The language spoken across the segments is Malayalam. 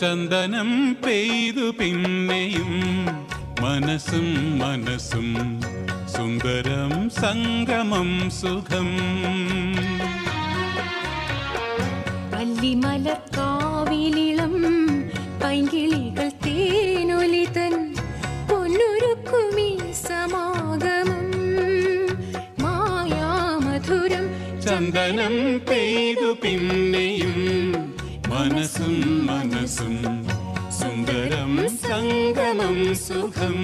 ചന്ദനം പെയ്തു പിന്നെയും മനസ്സും മനസ്സും സുന്ദരം സംഗമം സുഖം പല്ലിമലക്കാവിലിളം പൈങ്കിളികൾ തേനൊലിതൻ പൊന്നുരുക്കുമീ സമാഗമം മായാമധുരം ചന്ദനം പെയ്തു പിന്നെയും മനസ്സും മനസ്സും സുന്ദരം സംഗമം സുഖം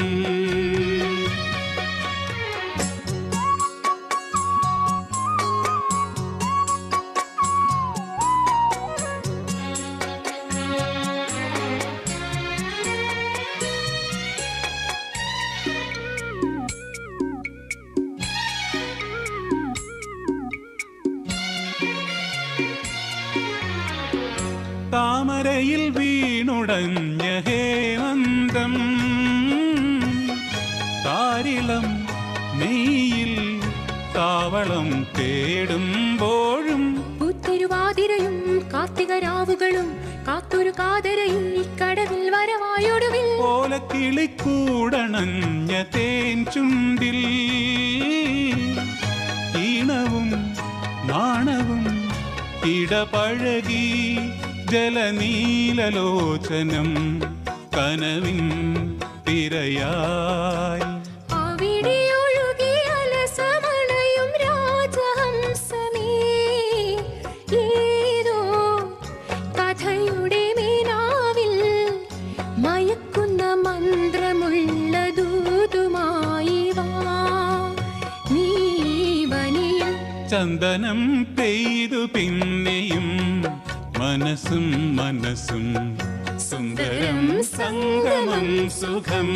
താമരയിൽ വീണുടഞ്ഞ ഹേമന്തം താരിളം നെയ്യിൽ താവളം തേടുമ്പോഴും പുത്തിരുവാതിരയും കാർത്തികരാവുകളും കാത്തൊരു കാതരയിൽ കടവിൽ വരവായൊടുവിൽ ഓലക്കിളിക്കൂടണഞ്ഞ തേൻ ചുണ്ടിൽ ഈണവും നാണവും ഇടപഴകി ജലനീലലോചനം കനവിൻ തിരയായി അവിടെ ഒഴുകിയ അലസമണയും രാജഹംസമേ ഏതോ കഥയുടെ മീനാവിൽ മയക്കുന്ന മന്ത്രമുള്ള ദൂതുമായി വാ നീ വനിയിൽ ചന്ദനം പെയ്തു പിന്നെയും മനസ്സും മനസ്സും സുന്ദരം സംഗമം സുഖം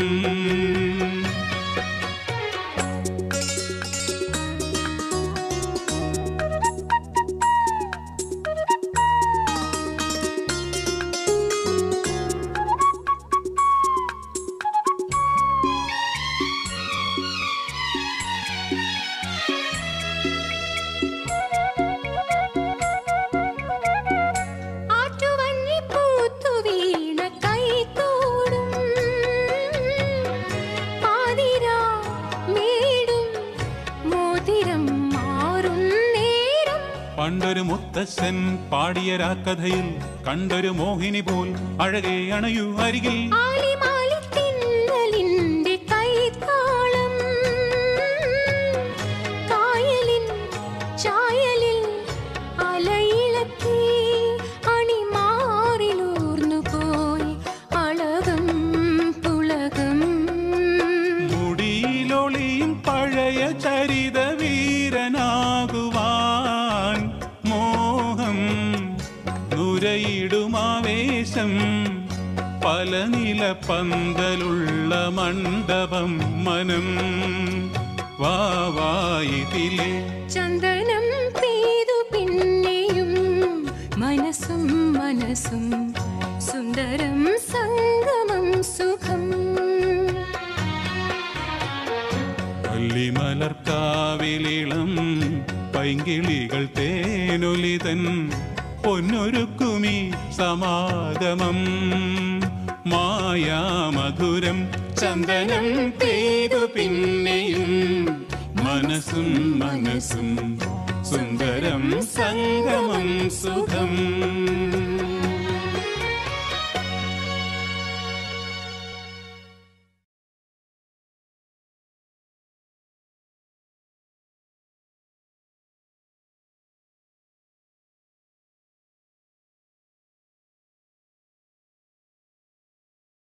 ആറ്റുവന്നി പൂത്തു വീണ കൈത്തോടും പാതിരാ മേടും മോതിരം മാറും നേരം പണ്ടൊരു മുത്തശ്ശൻ പാടിയ രാക്കഥയിൽ കണ്ടൊരു മോഹിനി പോൽ അഴകെ അണയു അരികിൽ ആലിമാലിത്തിന്നലിന്റെ കൈത്താളം കായലിൻ ചായലിൽ അലയിളക്കി അണിമാറിലൂർന്നു പോയി അളകം പുളകം മുടിയിലൊളിയും പഴയ ചരിത വീരനാകുവാൻ മോഹം നുരയിടുമാവേശം പല നില പന്തലുള്ള മണ്ഡപം മനം വാവായിതിലെ ചന്ദനം പെയ്തു പിന്നെയും മനസ്സും മനസ്സും സുന്ദരം സംഗമം സുഖം പള്ളിമലർക്കാവിലിളം പൈങ്കിളികൾ തേനൊലിതൻ പൊന്നൊരുക്കുമി സമാഗമം മായാമധുരം ചന്ദനം പെയ്തു പിന്നെയും മനസ്സും മനസ്സും സുന്ദരം സംഗമം സുഖം